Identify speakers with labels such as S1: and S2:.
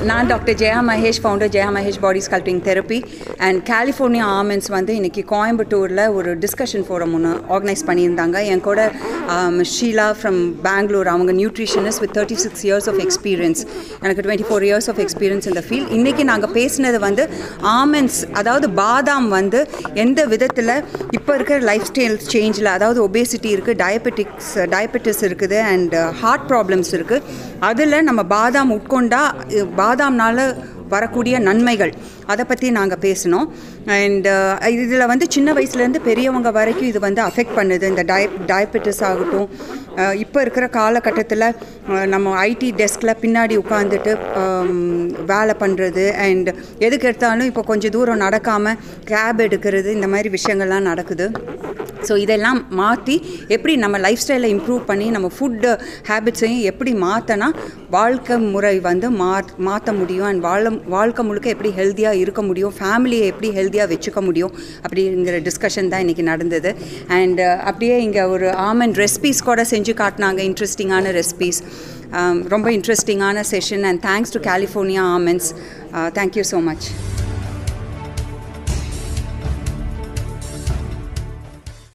S1: நான் doctor Jaya Mahesh founder Jaya Mahesh body sculpting therapy and California almonds வந்து இன்றைக்கி கோயம்புத்தூரில் ஒரு டிஸ்கஷன் ஃபோரம் ஒன்று ஆர்கனைஸ் பண்ணியிருந்தாங்க என் கூட ஷீலா ஃப்ரம் பெங்களூர் அவங்க nutritionist with thirty six years of experience எனக்கு twenty four years of experience இந்த ஃபீல்ட் இன்றைக்கி நாங்கள் பேசினது வந்து ஆமெண்ட்ஸ் அதாவது பாதாம் வந்து எந்த விதத்தில் இப்போ இருக்கிற லைஃப் ஸ்டைல் சேஞ்சில் அதாவது ஒபேசிட்டி இருக்குது டயபெட்டிக்ஸ் டயபெட்டிஸ் இருக்குது அண்ட் ஹார்ட் ப்ராப்ளம்ஸ் இருக்குது அதில் நம்ம பாதாம் உட்கொண்டா இ- பாதாம்னால வரக்கூடிய நன்மைகள் அதை பற்றி நாங்கள் பேசினோம் அண்ட் இதில் வந்து சின்ன வயசுலேருந்து பெரியவங்க வரைக்கும் இது வந்து அஃபெக்ட் பண்ணுது இந்த டய டயபெட்டிஸ் ஆகட்டும் இப்போ இருக்கிற காலகட்டத்தில் நம்ம ஐடி டெஸ்கில் பின்னாடி உட்காந்துட்டு வேலை பண்ணுறது அண்ட் எதுக்கு எடுத்தாலும் இப்போ கொஞ்சம் தூரம் நடக்காமல் கேப் எடுக்கிறது இந்த மாதிரி விஷயங்கள்லாம் நடக்குது ஸோ இதெல்லாம் மாற்றி எப்படி நம்ம லைஃப் ஸ்டைலை இம்ப்ரூவ் பண்ணி நம்ம ஃபுட்டு ஹேபிட்ஸையும் எப்படி மாற்றினா வாழ்க்கை முறை வந்து மா மாற்ற முடியும் அண்ட் வாழ வாழ்க்கை முழுக்க எப்படி ஹெல்த்தியாக இருக்க முடியும் ஃபேமிலியை எப்படி ஹெல்த்தியாக வச்சுக்க முடியும் அப்படிங்கிற டிஸ்கஷன் தான் இன்றைக்கி நடந்தது அண்ட் அப்படியே இங்கே ஒரு ஆமன் ரெசிபீஸ் கூட செஞ்சு காட்டினாங்க இன்ட்ரெஸ்டிங்கான ரெசிபீஸ் ரொம்ப இன்ட்ரெஸ்டிங்கான session and thanks to California almonds thank you so much